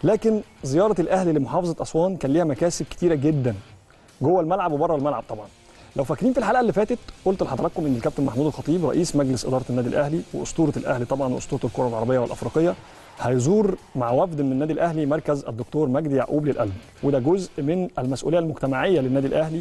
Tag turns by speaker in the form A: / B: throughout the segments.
A: لكن زياره الاهلي لمحافظه اسوان كان ليها مكاسب كتيره جدا جوه الملعب وبره الملعب طبعا لو فاكرين في الحلقه اللي فاتت قلت لحضراتكم ان الكابتن محمود الخطيب رئيس مجلس اداره النادي الاهلي واسطوره الاهلي طبعا واسطوره الكره العربيه والافريقيه هيزور مع وفد من النادي الاهلي مركز الدكتور مجدي يعقوب للقلب وده جزء من المسؤوليه المجتمعيه للنادي الاهلي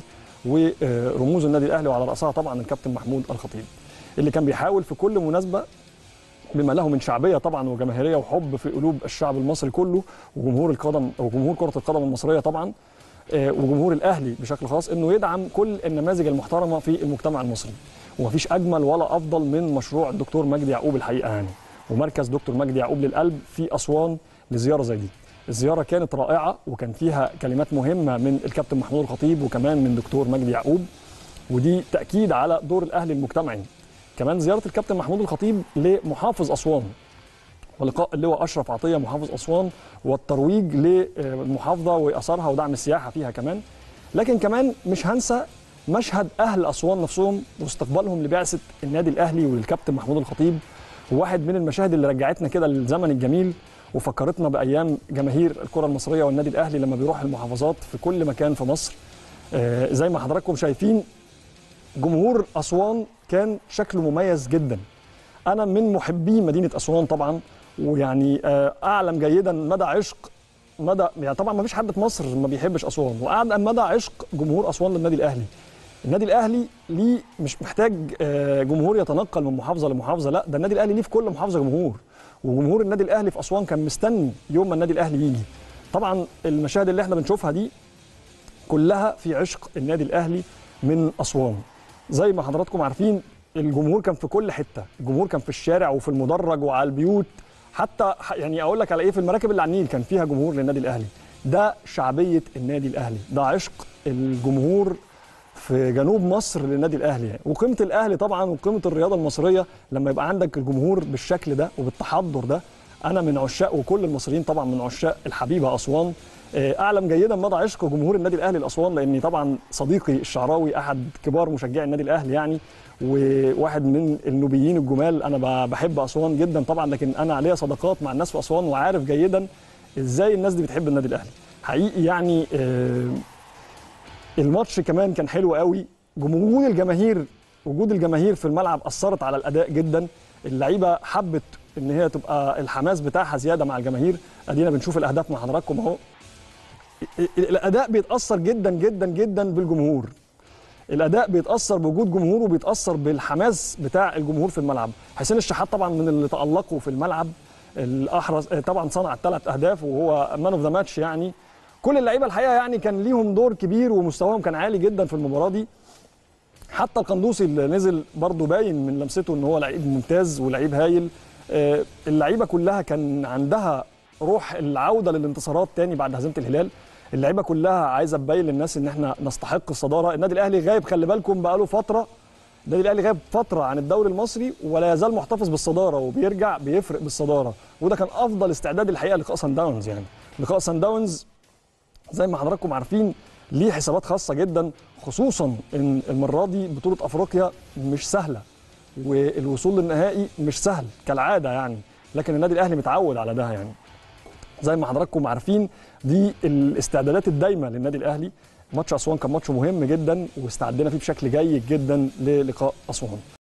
A: ورموز النادي الاهلي وعلى راسها طبعا الكابتن محمود الخطيب اللي كان بيحاول في كل مناسبه بما له من شعبيه طبعا وجماهيريه وحب في قلوب الشعب المصري كله وجمهور القدم وجمهور كره القدم المصريه طبعا وجمهور الاهلي بشكل خاص انه يدعم كل النماذج المحترمه في المجتمع المصري ومفيش اجمل ولا افضل من مشروع الدكتور مجدي يعقوب الحقيقه يعني ومركز دكتور مجدي يعقوب للقلب في اسوان لزياره زي دي الزياره كانت رائعه وكان فيها كلمات مهمه من الكابتن محمود الخطيب وكمان من دكتور مجدي يعقوب ودي تاكيد على دور الاهلي المجتمعي كمان زياره الكابتن محمود الخطيب لمحافظ اسوان ولقاء اللواء اشرف عطيه محافظ اسوان والترويج للمحافظه واثارها ودعم السياحه فيها كمان لكن كمان مش هنسى مشهد اهل اسوان نفسهم واستقبالهم لبعثه النادي الاهلي وللكابتن محمود الخطيب واحد من المشاهد اللي رجعتنا كده للزمن الجميل وفكرتنا بايام جماهير الكره المصريه والنادي الاهلي لما بيروح المحافظات في كل مكان في مصر آه زي ما حضراتكم شايفين جمهور اسوان كان شكله مميز جدا انا من محبي مدينه اسوان طبعا ويعني اعلم جيدا مدى عشق مدى يعني طبعا ما فيش حد في مصر ما بيحبش اسوان واعلم مدى عشق جمهور اسوان للنادي الاهلي النادي الاهلي ليه مش محتاج جمهور يتنقل من محافظه لمحافظه لا ده النادي الاهلي ليه في كل محافظه جمهور وجمهور النادي الاهلي في اسوان كان مستني يوم ما النادي الاهلي يجي طبعا المشاهد اللي احنا بنشوفها دي كلها في عشق النادي الاهلي من اسوان زي ما حضراتكم عارفين الجمهور كان في كل حته الجمهور كان في الشارع وفي المدرج وعلى البيوت حتى يعني اقول لك على ايه في المراكب اللي على النيل كان فيها جمهور للنادي الاهلي ده شعبيه النادي الاهلي ده عشق الجمهور في جنوب مصر للنادي الاهلي يعني. وقيمه الاهلي طبعا وقيمه الرياضه المصريه لما يبقى عندك الجمهور بالشكل ده وبالتحضر ده انا من عشاق وكل المصريين طبعا من عشاق الحبيبه اسوان اعلم جيدا مدى عشق جمهور النادي الاهلي لاسوان لاني طبعا صديقي الشعراوي احد كبار مشجعي النادي الاهلي يعني وواحد من النوبيين الجمال انا بحب اسوان جدا طبعا لكن انا عليا صداقات مع الناس في اسوان وعارف جيدا ازاي الناس دي بتحب النادي الاهلي حقيقي يعني الماتش كمان كان حلو قوي جمهور الجماهير وجود الجماهير في الملعب اثرت على الاداء جدا اللعيبه حبت ان هي تبقى الحماس بتاعها زياده مع الجماهير ادينا بنشوف الاهداف مع حضراتكم اهو الاداء بيتاثر جدا جدا جدا بالجمهور الاداء بيتاثر بوجود جمهور وبيتاثر بالحماس بتاع الجمهور في الملعب حسين الشحات طبعا من اللي تالقوا في الملعب الاحرز طبعا صنع الثلاث اهداف وهو مان اوف ذا ماتش يعني كل اللعيبه الحقيقه يعني كان ليهم دور كبير ومستواهم كان عالي جدا في المباراه دي حتى القندوسي اللي نزل برضه باين من لمسته ان هو لعيب ممتاز ولعيب هايل اللعيبه كلها كان عندها روح العوده للانتصارات تاني بعد هزيمه الهلال اللعيبه كلها عايزه تبين للناس ان احنا نستحق الصداره النادي الاهلي غايب خلي بالكم بقاله فتره النادي الاهلي غايب فتره عن الدوري المصري ولا يزال محتفظ بالصداره وبيرجع بيفرق بالصداره وده كان افضل استعداد الحقيقه لقاء سان داونز يعني لقاء سان داونز زي ما حضراتكم عارفين ليه حسابات خاصه جدا خصوصا ان المره دي بطوله افريقيا مش سهله والوصول للنهائي مش سهل كالعاده يعني لكن النادي الاهلي متعود على ده يعني زي ما حضراتكم عارفين دي الاستعدادات الدايمه للنادي الاهلي ماتش اسوان كان ماتش مهم جدا واستعدنا فيه بشكل جيد جدا للقاء اسوان